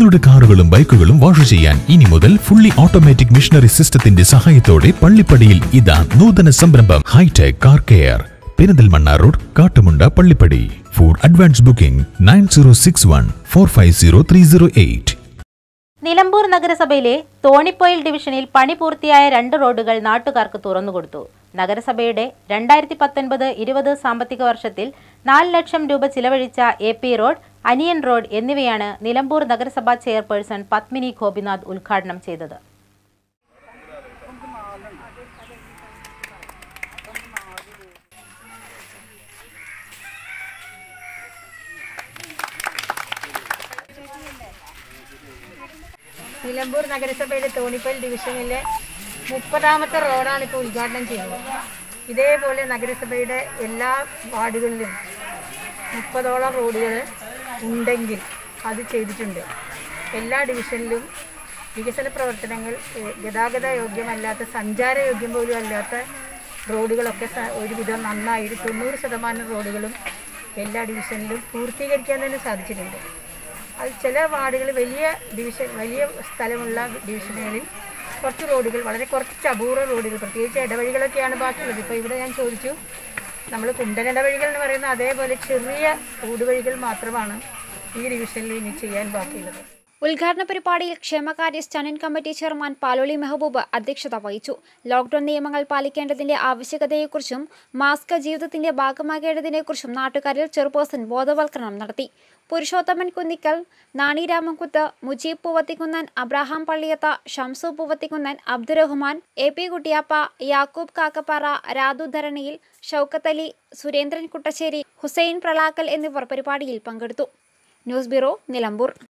നിങ്ങളുടെ കാറുകളും ബൈക്കുകളും വാഷ് ചെയ്യാൻ ഇനി മുതൽ ഫുള്ളി ഓട്ടോമാറ്റിക് മിഷനറി സിസ്റ്റത്തിന്റെ സഹായത്തോടെ പള്ളിപ്പടിയിൽ ഇതാ നൂതന സംരംഭം hi tech car care Perinthalmanna road Kattumunda Pallippadi for advance booking nine zero six one four five zero three zero eight Nilambur നഗരസഭയിലെ തോണിപ്പൊയിൽ ഡിവിഷനിൽ പണി പൂർത്തിയായ രണ്ട് റോഡുകൾ നാട്ടുകാർക്ക് തുറന്നുകൊടുത്തു നഗരസഭയുടെ രണ്ടായിരത്തി പത്തൊൻപത് ഇരുപത് സാമ്പത്തിക വർഷത്തിൽ നാല് ലക്ഷം രൂപ ചിലവഴിച്ച A P road Aniyan road എന്നിവയാണ് നിലമ്പൂർ നഗരസഭാ ചെയർപേഴ്സൺ പത്മിനി ഗോപിനാഥ് ഉദ്ഘാടനം ചെയ്തത് നിലമ്പൂർ നഗരസഭയിലെ തോണിപ്പൽ ഡിവിഷനിലെ മുപ്പതാമത്തെ റോഡാണ് ഇപ്പോൾ ഉദ്ഘാടനം ചെയ്യുന്നത് ഇതേപോലെ നഗരസഭയുടെ എല്ലാ വാർഡുകളിലും മുപ്പതോളം റോഡുകൾ ഉണ്ടെങ്കിൽ അത് ചെയ്തിട്ടുണ്ട് എല്ലാ ഡിവിഷനിലും വികസന പ്രവർത്തനങ്ങൾ ഏഹ്, ഗതാഗത യോഗ്യമല്ലാത്ത സഞ്ചാരയോഗ്യം പോലും അല്ലാത്ത റോഡുകളൊക്കെ സ- ഒരുവിധം നന്നായി ഒരു തൊണ്ണൂറ് ശതമാനം റോഡുകളും എല്ലാ ഡിവിഷനിലും പൂർത്തീകരിക്കാൻ തന്നെ സാധിച്ചിട്ടുണ്ട് അത് ചില വാർഡുകൾ വലിയ ഡിവിഷൻ വലിയ സ്ഥലമുള്ള ഡിവിഷനുകളിൽ കുറച്ച് റോഡുകൾ വളരെ കുറച്ച് അപൂർവ റോഡുകൾ പ്രത്യേകിച്ച് ഇടവഴികളൊക്കെയാണ് ബാക്കിയുള്ളത് ഇപ്പോൾ ഇവിടെ ഞാൻ ചോദിച്ചു നമ്മൾ കുണ്ടൻ ഇടവഴികൾ എന്ന് പറയുന്ന അതേപോലെ ചെറിയ ഊടുവഴികൾ മാത്രമാണ് ഈ ഡിവിഷനിൽ ഇനി ചെയ്യാൻ ബാക്കിയുള്ളത് ഉദ്ഘാടന പരിപാടിയിൽ ക്ഷേമകാര്യ standing committee chairman Paloli Mehboob അധ്യക്ഷത വഹിച്ചു ലോക്ഡൌൺ നിയമങ്ങൾ പാലിക്കേണ്ടതിന്റെ ആവശ്യകതയെക്കുറിച്ചും മാസ്ക് ജീവിതത്തിന്റെ ഭാഗമാകേണ്ടതിനെക്കുറിച്ചും നാട്ടുകാരിൽ ചെറുപേഴ്സൺ ബോധവൽക്കരണം നടത്തി Purushothaman Kunnikkal Nani Ramankuth Mujeeb Poovathikkunnan Abraham Palliyath Shamsu Poovathikkunnan Abdurahman A P Kuttiyappa Yakub Kakkappara Radhu ധരണിയിൽ ഷൗക്കത്ത് അലി സുരേന്ദ്രൻ കുട്ടശ്ശേരി ഹുസൈൻ പ്രളാക്കൽ എന്നിവർ പരിപാടിയിൽ പങ്കെടുത്തു ന്യൂസ് ബ്യൂറോ നിലമ്പൂർ